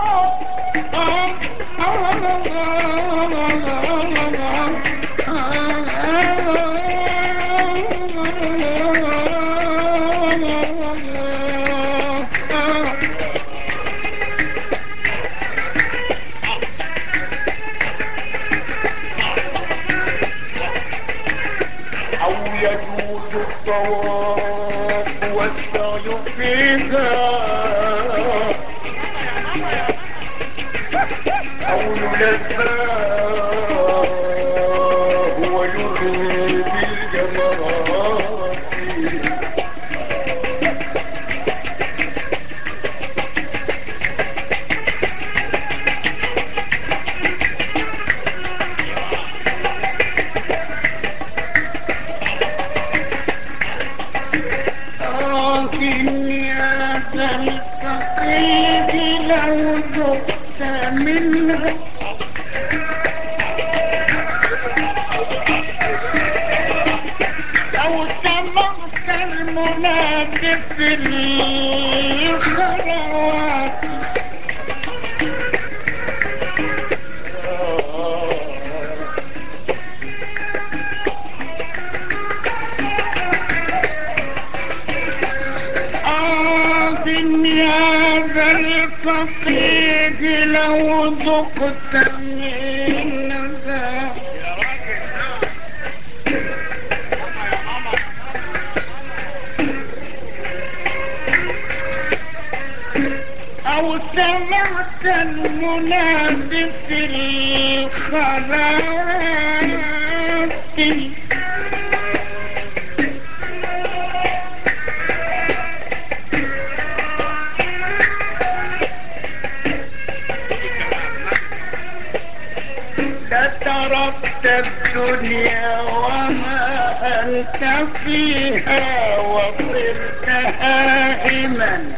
أو يجوز الطواف والسعي فيها أو يلباه ويرمي بالجمرات لكن يا ذا الفقيد لو ذقت منه لو سمعت المنادي في الخلوات آذن يا ذا الفقيد لو ذقت من ذا أو سمعت المنادي في الخلات لتركت الدنيا وما أنت فيها وصرت هائما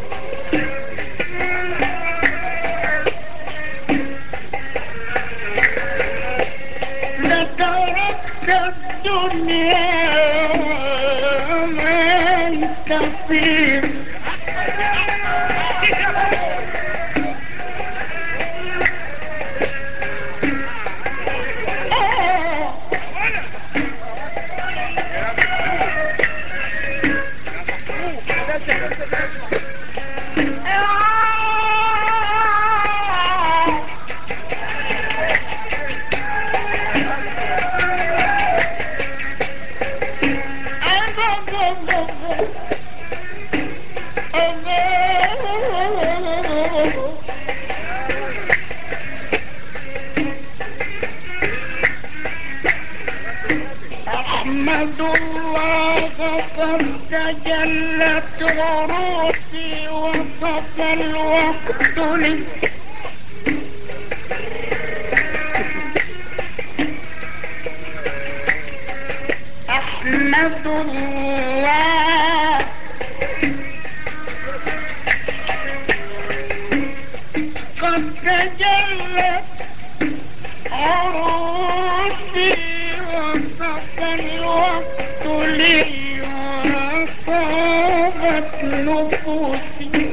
لتركت الدنيا وما أنت فيها أحمد الله قد تجلت عروسي وصف الوقت لي أحمد الله قد تجلت عروسي وصف الوقت لي وصابت نفوسي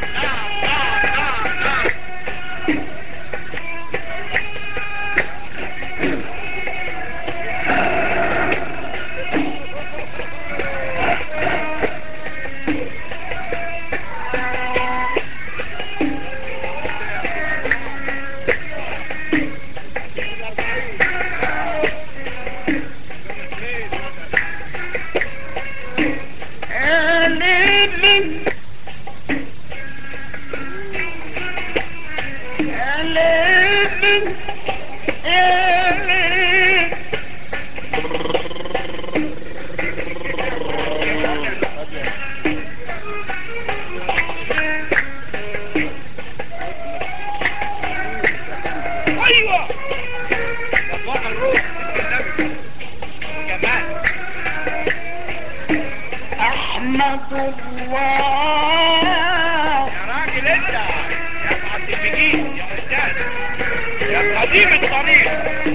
يا ليلي يا ليلي يا ليلي ايوه الله الروح كمان أحمد الله يا راجل انت يا عبد المجيد يا استاذ يا قديم الطريق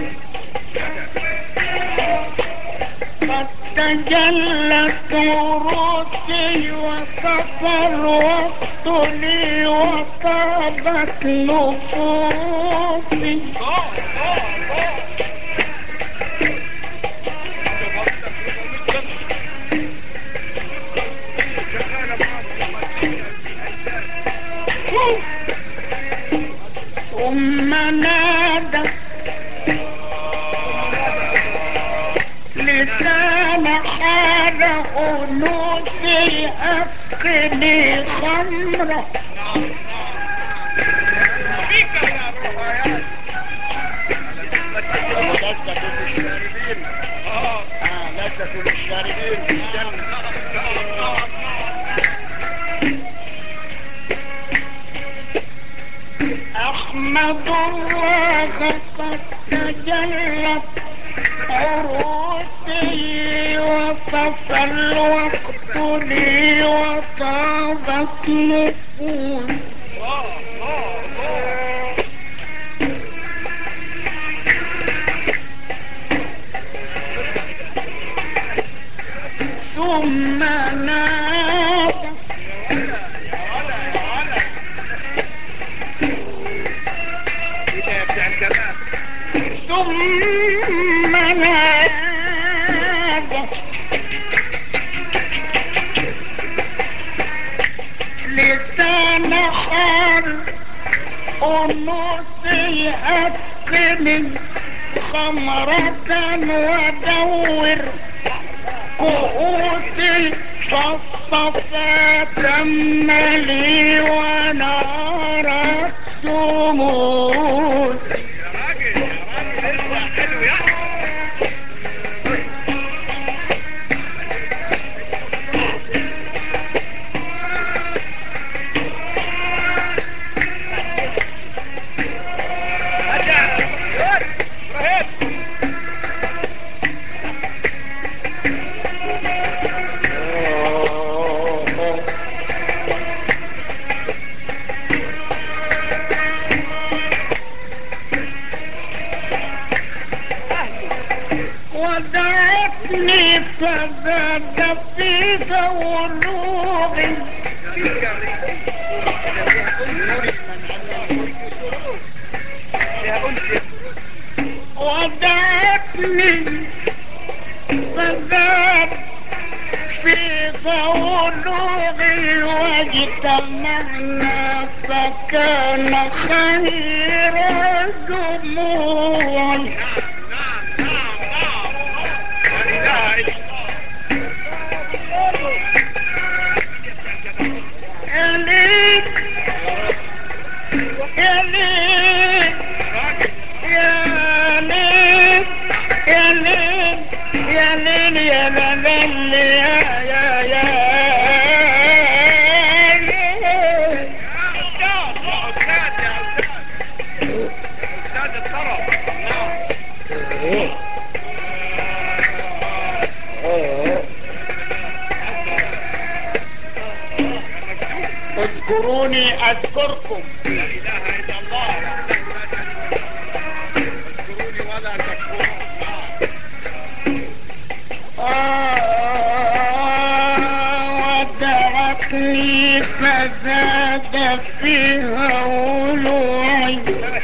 قد تجلت عروسي وصف الوقت لي وطابت نفوسي ثم نادى لسان حال أنوثي أسقني خمرة لذة للشاربين اه لذة للشاربين في الجنة أحمد الله قد تجلت عروسي وصف الوقت لي وطابت نفوسي ثم نادى ايه ده يا بتاع الكلام ثم نادى لسان حال أنوثي أسقني خمرة ودور كؤوسي فالصفا تم لي ونار الشموس يا راجل يا راجل اسمع حلو يا ودعتني فزاد في ذولوغي ودعتني فزاد في ذولوغي واجتمعنا فكان خير دموعي يليك يليك يليك يليك يليك يا ليل يا يا يا اذكروني اذكركم ودعتني فزاد فيها ولوعي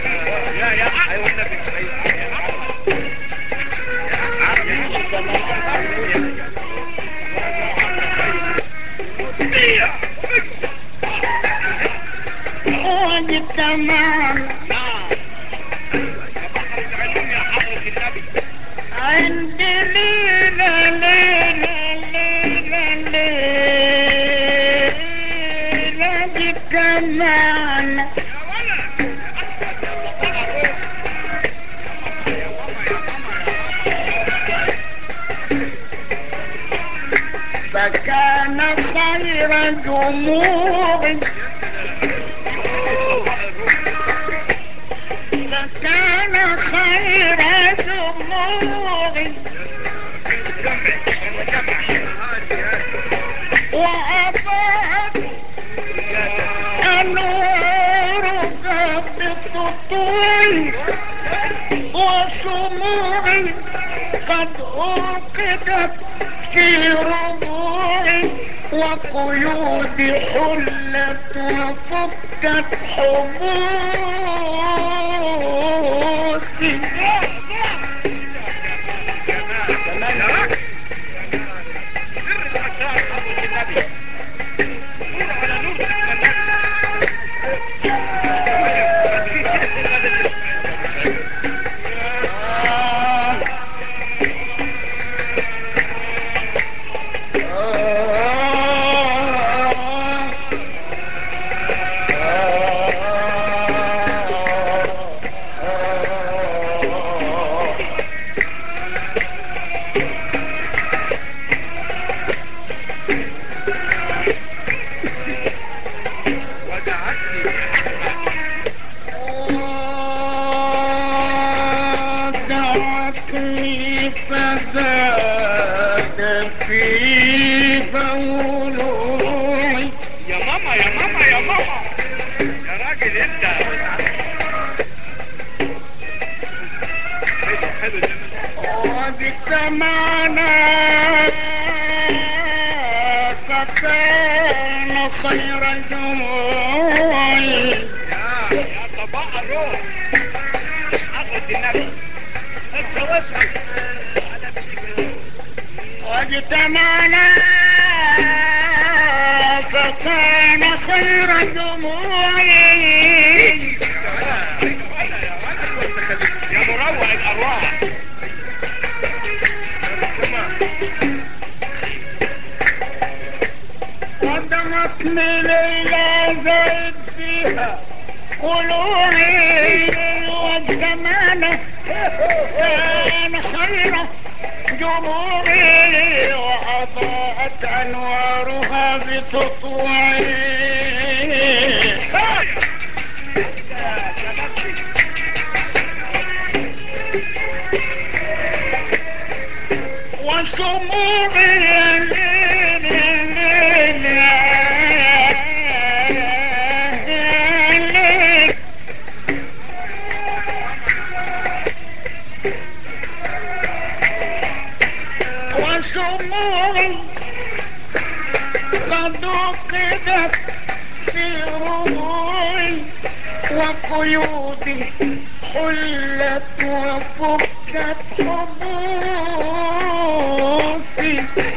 واجتمعنا عند ليلة ليلة ليلة ليلة اجتمعنا فكان خير جموع فكان خير جموع وأضاءت أنوارك بالسطوع وشموعي قد أوقدت في ربوعي وقيود حلت وفكت حبوسي يا راجل سر الأشعار حضرة النبي نور على نور ودعتني ودعتني فزاد في بولوعي يا ماما يا ماما يا ماما يا راجل انت حلو حلو جميل واجتمعنا فكان خير الجموع يا يا طباع الروح حضرة النبي انت واسعد على بيتك واجتمعنا فكان خير الجموع يا مروع الارواح قدمتني ليلى زيد فيها قلوعي والزمان كان خير جموعي وأضاءت أنوارها بتطوعي وشموعي وشموعي قد وقدت في رموعي وقيودي حلت وفكت حبوسي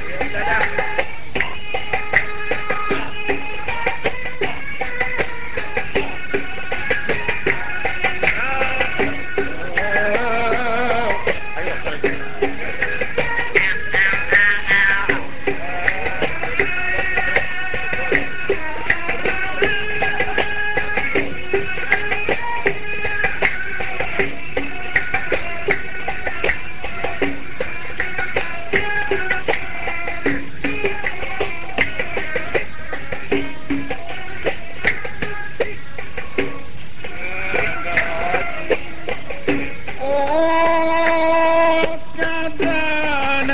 وكان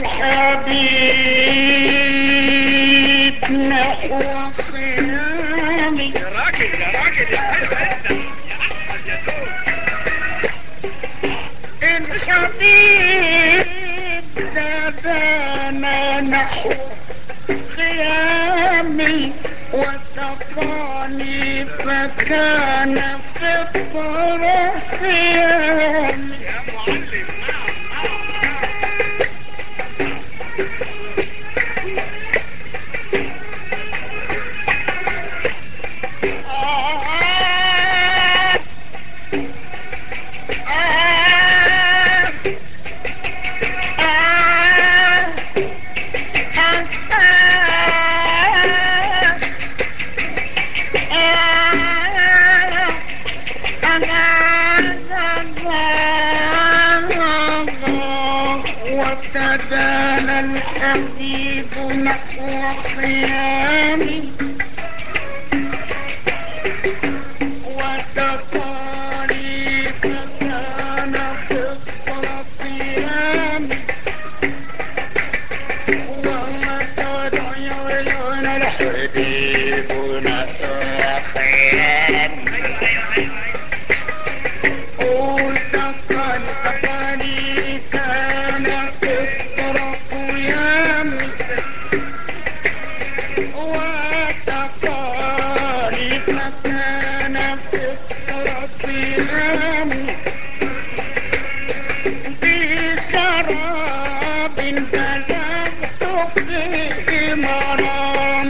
الحبيب نحو صيامي يا راجل يا راجل يا حلو انت يا احمد يا زول الحبيب زادنا نحو قيامي وسقاني فكان في الطرف يامي يا معلم نعم نعم وتدانى الحبيب نحو صيامي وتقالي فكان قصر صيامي ومتى عيون الحبيب نحو صيامي قلت قد تقالي كان قصر صيامي سكن فطرة إمامي بشراب بلغت فيه مرام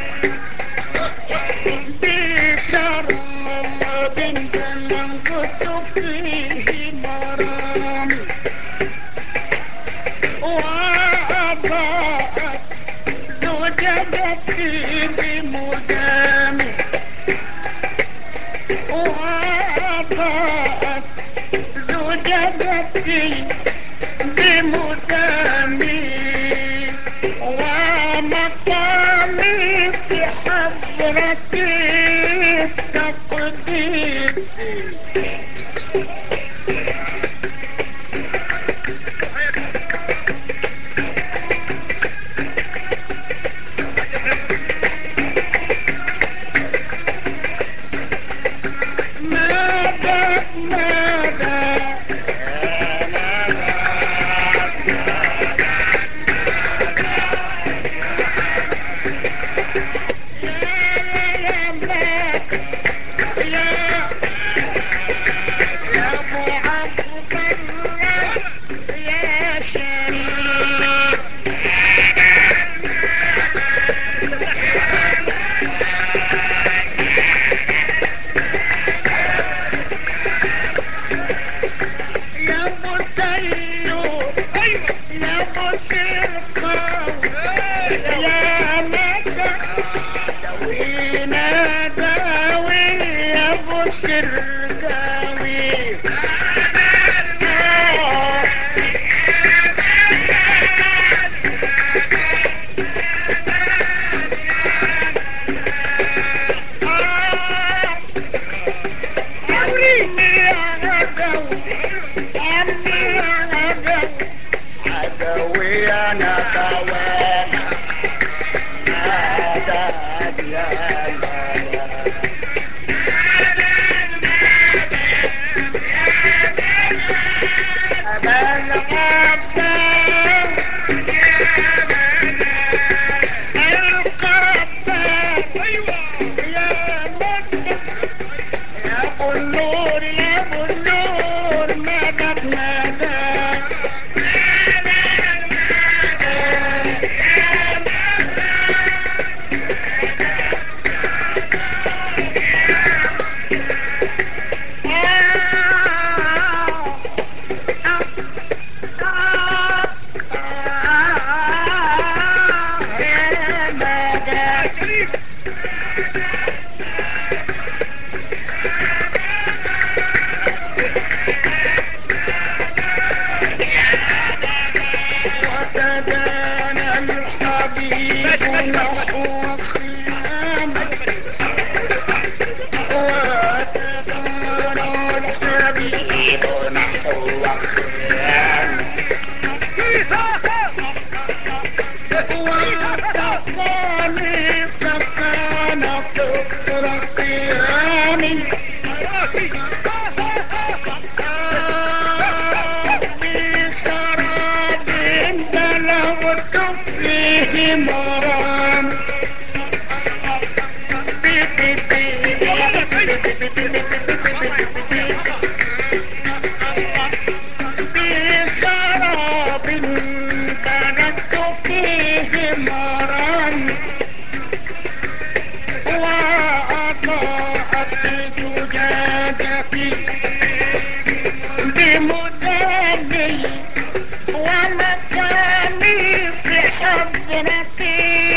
بشراب بلغت فيه مرام وأضاءت زجاجتي بمدام وأضاءت زجاجتي بمدامي ومقامي في حضرتي تقديسي ماذا ماذا يا شريك يا بطيو يا بطيركو يا مدى دوينا داوي يا بطيركاوي عدوي انا كوانا نادى يا أمان غدا القبة يا مدة يا ابو النور يا ابو النور مدد مدد وتدانى الحبيب نحو الخيام وتدانى الحبيب نحو الخيام وتقاني فكان فكر قيامي بشراب بلغت فيه مرام بشراب بلغت فيه مرام وأضاءت زجاجتي بمدامي ومكاني في حضرتي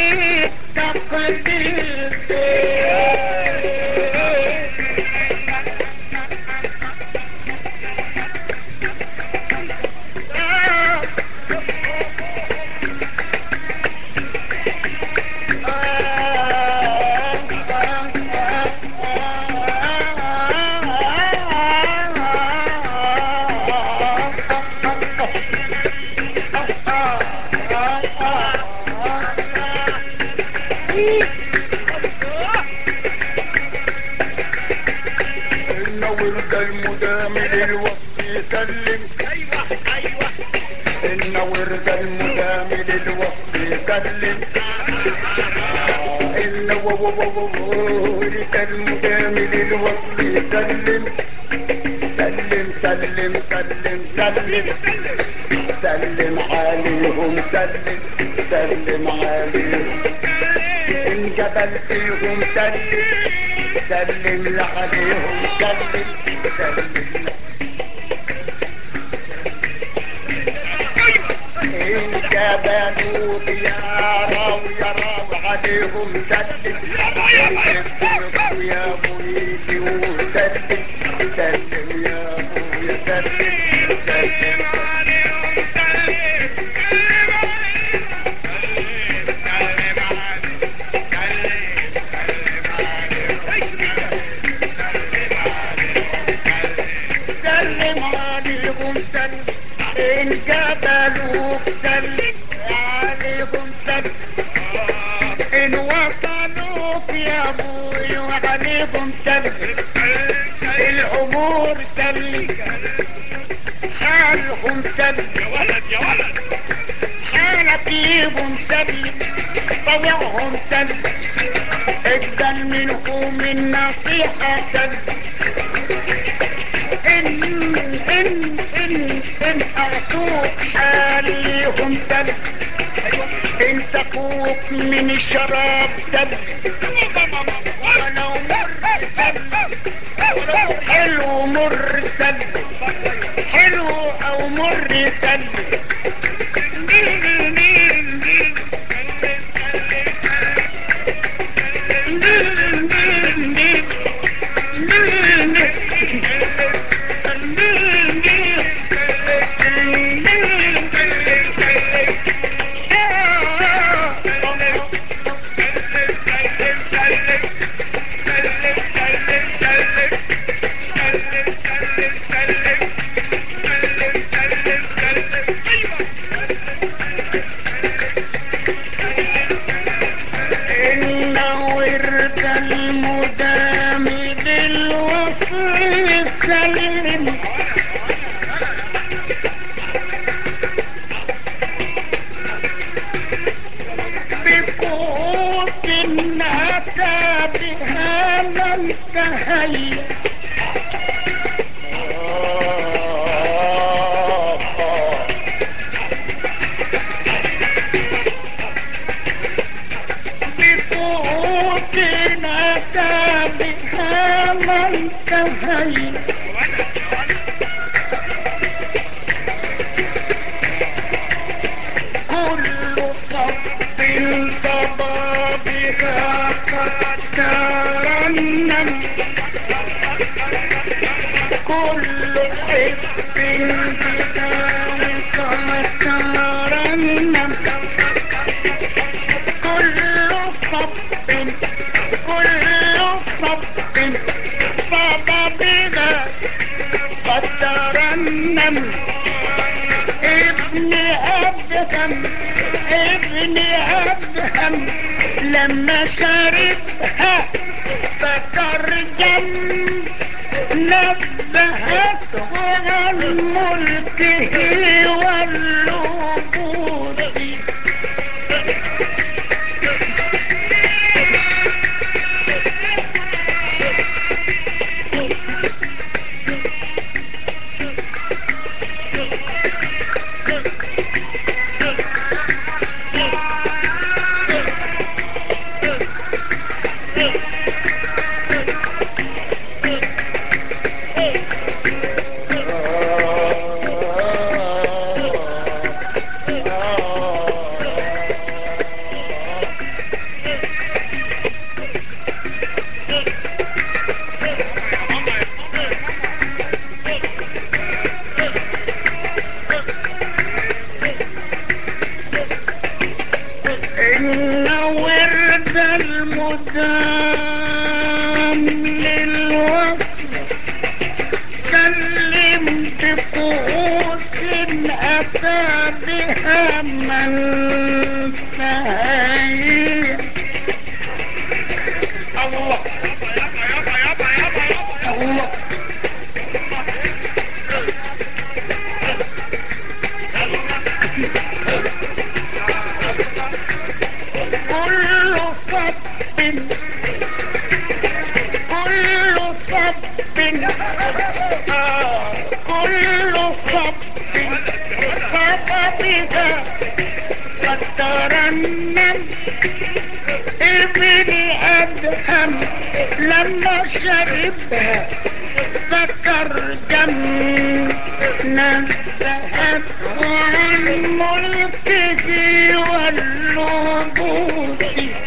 إن ورد المدام للوصف يسلم ايوه ايوه إن ورد المدام للوصف يسلم إن ورد المدام للوصل سلم سلم سلم سلم سلم سلم عليهم سلم سلم عليهم ان جبل فيهم سلم سلم عليهم سلم سلم ان جبلوا ديارا ويروا عليهم سلم سلم يا مريدي وسلم سلم يا ابويا سلم سلم سلم عليهم سلم ان جبلوك سلم عليهم سلم ان وصلوك يا ابوي وعليهم سلم الامور سلم حالهم سلم يا ولد يا ولد حالك يبهم سلم طوعهم سلم اقبل منهم النصيحة سلم ان ان ان ان اعطوك حاليهم سلم ان سقوك من الشراب سلم ولو مر سلم ولو حلو مر سلم حلو او مر سلم إن ورد المدام للوصل سلم بقوت أتى بها من تهيأ بقوت أتى بها من تهيأ كل صف انتبى بها قد ترنم كل حزب بها قد ترنم كل صف كل صف صب بها قد ترنم ابن ادهم ابن ادهم لما شربها فترجم نبهته عن ملكه والنبوذ إن ورد المدام للوصل كلمت قوس أتى بها من تهيأ الله يابا يابا يابا يابا الله كل صف كل جهنم ابن ادهم لما شربها ذكر جنة ذهب عن ملكه والنبوت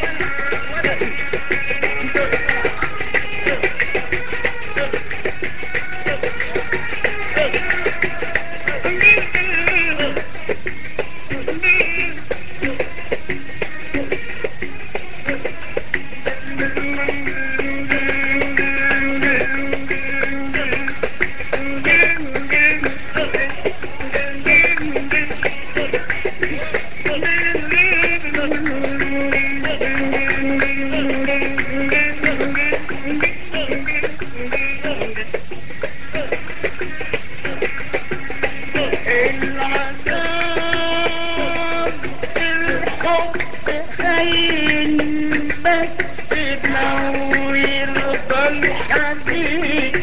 العذاب الحب هين بس لو يرضى الحبيب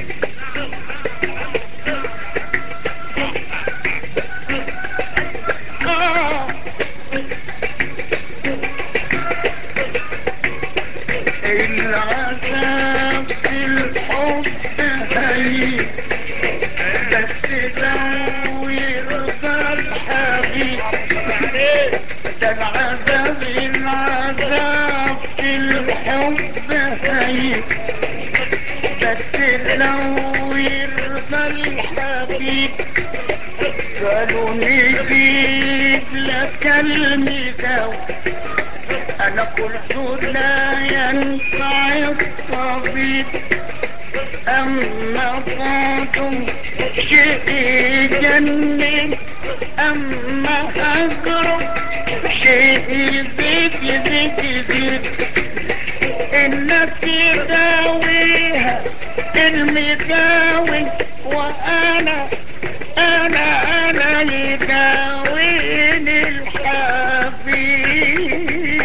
آه العذاب في الحب هين بس لو يرضى الحبيب ده العذاب العذاب في الحب هين بس لو يرضى الحبيب قالوا نجيب لك المثال انا قلت لا ينفع الطبيب اما بعد شيء يجنن اما اجرب شيء بيت بيت بيت انك تداويها المداوي وانا انا انا يداويني الحبيب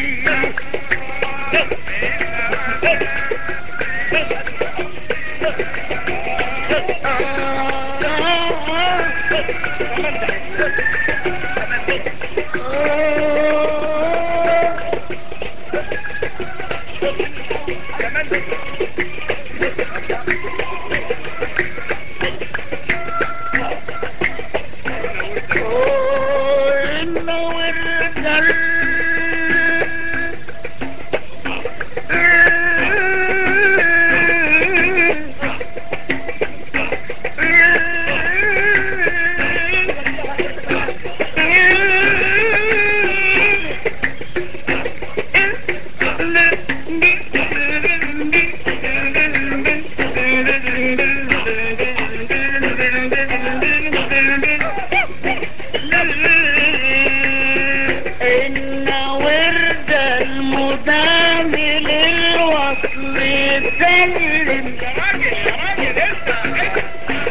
إن ورد المدام للوصل سلم يا راجل يا راجل انت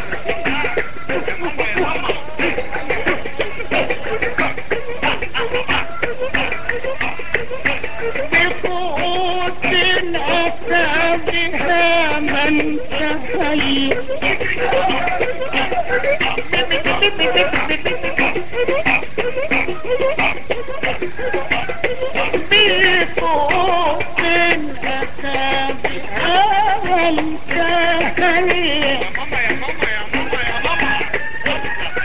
بقوت أتى بها من تهيأ بقوت أتى بها من تهيأ ماما يا ماما يا ماما يا ماما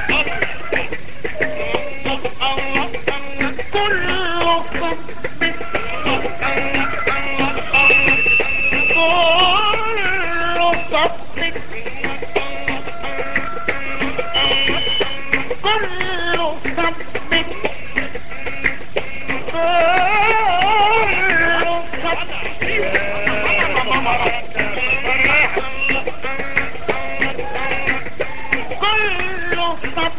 كل صب كل صب كل صب كل صب كل صب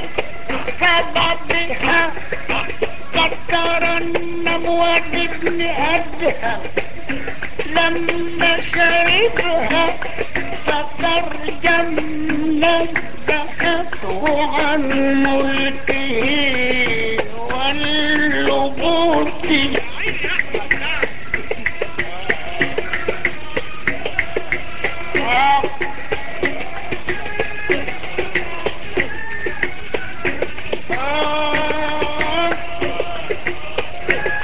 سببها كتر النموة ابن أدهم لما شربها فكر جنة دهته عن ملكه واللبوت آه. آه.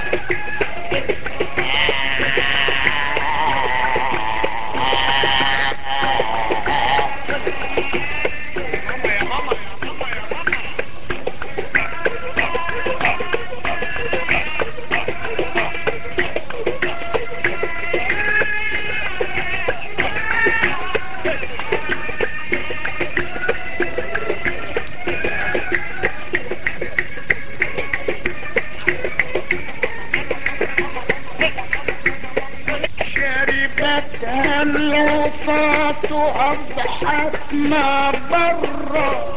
الوصاة أضحت ما برا